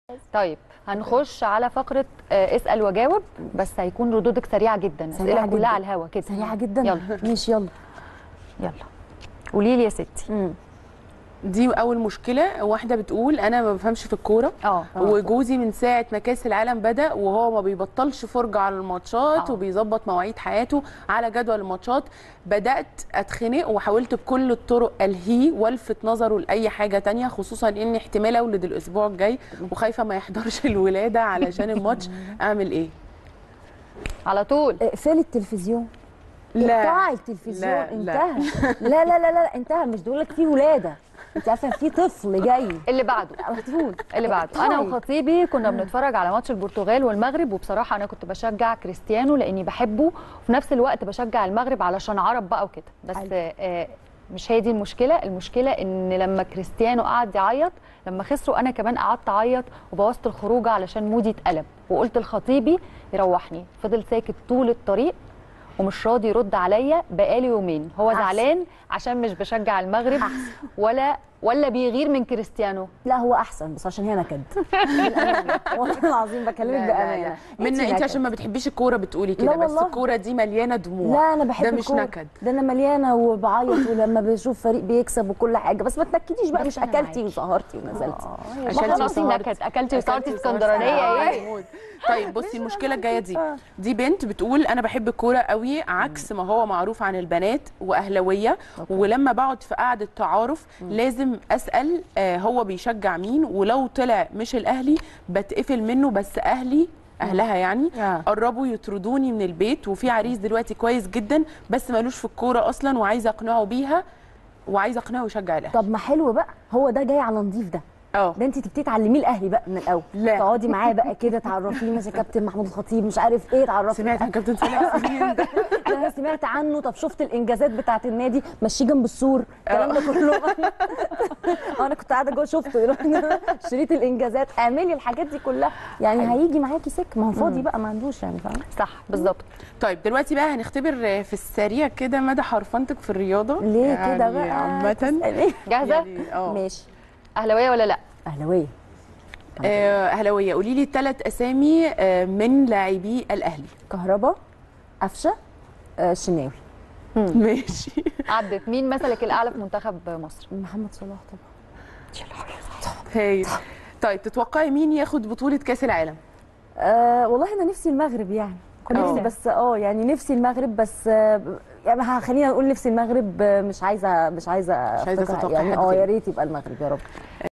طيب هنخش على فقره آه، اسال وجاوب بس هيكون ردودك سريعه جدا سريعة اسئله كلها جداً. على الهوا كده سريعه جدا يلا ماشي يلا يلا قولي لي يا ستي مم. دي اول مشكله واحده بتقول انا ما بفهمش في الكوره اه وجوزي من ساعه ما كاس العالم بدا وهو ما بيبطلش فرجه على الماتشات آه. وبيظبط مواعيد حياته على جدول الماتشات بدات اتخنق وحاولت بكل الطرق الهيه والفت نظره لاي حاجه تانية خصوصا اني احتمال اولد الاسبوع الجاي وخايفه ما يحضرش الولاده علشان الماتش اعمل ايه على طول اقفلي التلفزيون لا. اقطعي التلفزيون لا، لا. انتهى لا لا لا لا انتهى مش بقول لك في ولاده انت عارفه إن في طفل جاي اللي بعده على طول اللي بعده انا طيب. وخطيبي كنا بنتفرج على ماتش البرتغال والمغرب وبصراحه انا كنت بشجع كريستيانو لاني بحبه وفي نفس الوقت بشجع المغرب علشان عرب بقى وكده بس حلو. آه مش هي دي المشكله المشكله ان لما كريستيانو قعد يعيط لما خسروا انا كمان قعدت اعيط وبوظت الخروجه علشان مودي اتقلب وقلت لخطيبي يروحني فضل ساكت طول الطريق ومش راضي يرد عليا بقالي يومين هو أحسن. زعلان عشان مش بشجع المغرب ولا ولا بيغير من كريستيانو لا هو احسن بس عشان هي نكد بالأمانة. والله العظيم بكلمك بامانه من انت نكد. عشان ما بتحبيش الكوره بتقولي لا كده بس والله. الكوره دي مليانه دموع لا انا بحب ده مش الكورة. نكد ده انا مليانه وبعيط ولما بشوف فريق بيكسب وكل حاجه بس ما تنكديش بقى بس مش أنا اكلتي معاكي. وسهرتي ونزلتي عشان عشان انتي نكد اكلتي وسهرتي في اسكندرانيه ايه طيب بصي المشكله الجايه دي دي بنت بتقول انا بحب الكوره قوي عكس ما هو معروف عن البنات واهلاويه ولما بقعد في قعده تعارف لازم اسال آه هو بيشجع مين ولو طلع مش الاهلي بتقفل منه بس اهلي اهلها يعني آه. قربوا يطردوني من البيت وفي عريس دلوقتي كويس جدا بس ملوش في الكوره اصلا وعايزه اقنعه بيها وعايزه اقنعه يشجع الاهلي طب ما حلو بقى هو ده جاي على نضيف ده اه ده انت تبتدي تعلميه الاهلي بقى من الاول لا. تقعدي معاه بقى كده تعرفيه مثلا كابتن محمود الخطيب مش عارف ايه تعرفي سمعت عن كابتن صالح سليم ده ده انا سمعت عنه طب شفت الانجازات بتاعه النادي مشيه جنب السور الكلام ده كله اه انا كنت قاعده جوه شفته شريط الانجازات اعملي الحاجات دي كلها يعني هيجي معاكي سك ما هو فاضي بقى ما عندوش يعني فاهمه صح بالظبط طيب دلوقتي بقى هنختبر في السريع كده مدى حرفنتك في الرياضه ليه كده يعني بقى عامه تسألي؟ جاهزه يعني اه ماشي اهلاويه ولا لا اهلاويه آه، اهلاويه قولي لي ثلاث اسامي آه، من لاعبي الاهلي كهربا قفشه آه، الشناوي ماشي عدت مين مثلك الاعلى في منتخب مصر محمد صلاح طبعا هايل طيب تتوقعي مين ياخد بطوله كاس العالم أه والله انا نفسي المغرب يعني كنت اه. نفسي بس اه يعني نفسي المغرب بس آه، يعني ها- خلينا نقول نفسي المغرب آه، مش عايزه مش عايزه مش عايزة أفتكر تتوقعي يعني حد اه تاني. يا ريت يبقى المغرب يا رب